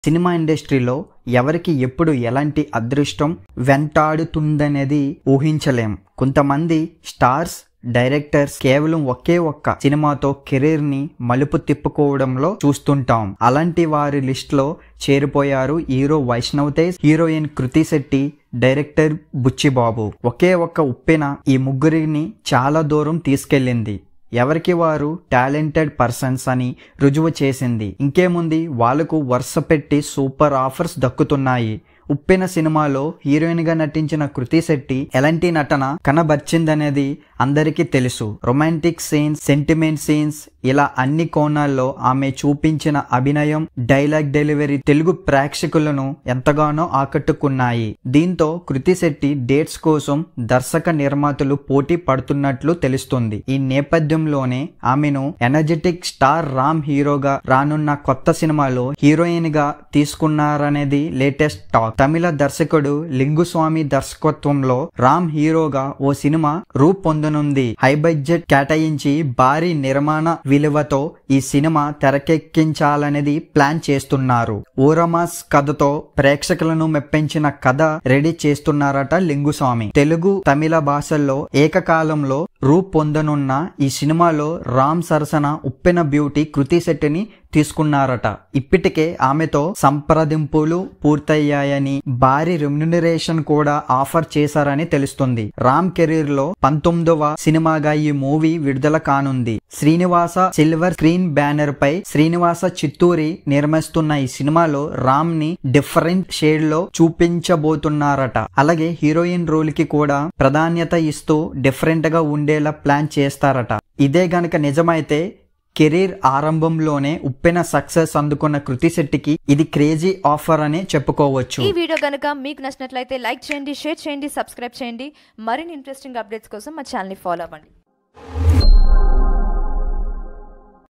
cinema ఇండస్ట్రీలో ఎవరికి ఎప్పుడు ఎలాంటి అదృష్టం వెంటాడుతుందనేది ఊహించలేం కొంతమంది స్టార్స్ డైరెక్టర్స్ కేవలం ఒకే ఒక్క సినిమాతో కెరీర్ ని మలుపు తిప్పుకోవడంలో చూస్తుంటాం అలాంటి వారి లిస్ట్ లో చేరిపోయారు hero Vaishnav Tej heroine Krithi Shetty director Buchi Babu ఒకే ఒక్క ఉప్పెన ఈ ముగ్గురిని చాలా దూరం తీసుకెళ్ళింది ఎవరికి వారు టాలెంటెడ్ పర్సన్స్ అని రుజువు చేసింది ఇంకేముంది వాళ్ళకు వరుస పెట్టి సూపర్ ఆఫర్స్ దక్కుతున్నాయి ఉప్పెన సినిమాలో హీరోయిన్ గా నటించిన కృతి శెట్టి ఎలాంటి నటన కనబర్చిందనేది అందరికీ తెలుసు రొమాంటిక్ సీన్స్ సెంటిమెంట్ సీన్స్ ఇలా అన్ని కోణాల్లో ఆమె చూపించిన అభినయం డైలాగ్ డెలివరీ తెలుగు ప్రేక్షకులను ఎంతగానో ఆకట్టుకున్నాయి దీంతో కృతి శెట్టి డేట్స్ కోసం దర్శక నిర్మాతలు పోటీ పడుతున్నట్లు తెలుస్తుంది ఈ నేపథ్యంలోనే ఆమెను ఎనర్జెటిక్ స్టార్ రామ్ హీరోగా రానున్న కొత్త సినిమాలో హీరోయిన్ గా తీసుకున్నారనేది లేటెస్ట్ టాక్ తమిళ దర్శకుడు లింగుస్వామి దర్శకత్వంలో రామ్ హీరోగా ఓ సినిమా రూపొందనుంది హై బడ్జెట్ కేటాయించి భారీ నిర్మాణ విలువతో ఈ సినిమా తెరకెక్కించాలనేది ప్లాన్ చేస్తున్నారు ఊరమాస్ కథతో ప్రేక్షకులను మెప్పించిన కథ రెడీ చేస్తున్నారట లింగుస్వామి తెలుగు తమిళ భాషల్లో ఏకకాలంలో రూపొందనున్న ఈ సినిమాలో రామ్ సరసన ఉప్పెన బ్యూటీ కృతి శెట్టిని తీసుకున్నారట ఇప్పటికే ఆమెతో సంప్రదింపులు పూర్తయ్యాయని భారీ రెమ్యునరేషన్ కూడా ఆఫర్ చేశారని తెలుస్తుంది రామ్ కెరీర్ లో పంతొమ్మిదవ సినిమాగా ఈ మూవీ విడుదల కానుంది శ్రీనివాస సిల్వర్ స్క్రీన్ బ్యానర్ పై శ్రీనివాస చిత్తూరి నిర్మిస్తున్న ఈ సినిమాలో రామ్ ని డిఫరెంట్ షేడ్ లో చూపించబోతున్నారట అలాగే హీరోయిన్ రోల్ కి కూడా ప్రాధాన్యత ఇస్తూ డిఫరెంట్ గా ఉండేలా ప్లాన్ చేస్తారట ఇదే గనక నిజమైతే కెరీర్ ఆరంభంలోనే ఉప్పెన సక్సెస్ అందుకున్న కృతి శెట్టికి ఇది క్రేజీ ఆఫర్ అని చెప్పుకోవచ్చు ఈ వీడియో కనుక మీకు నచ్చినట్లయితే లైక్ చేయండి షేర్ చేయండి సబ్స్క్రైబ్ చేయండి మరిన్ని ఇంట్రెస్టింగ్ అప్డేట్స్ కోసం మా ఛానల్ని ఫాలో అవ్వండి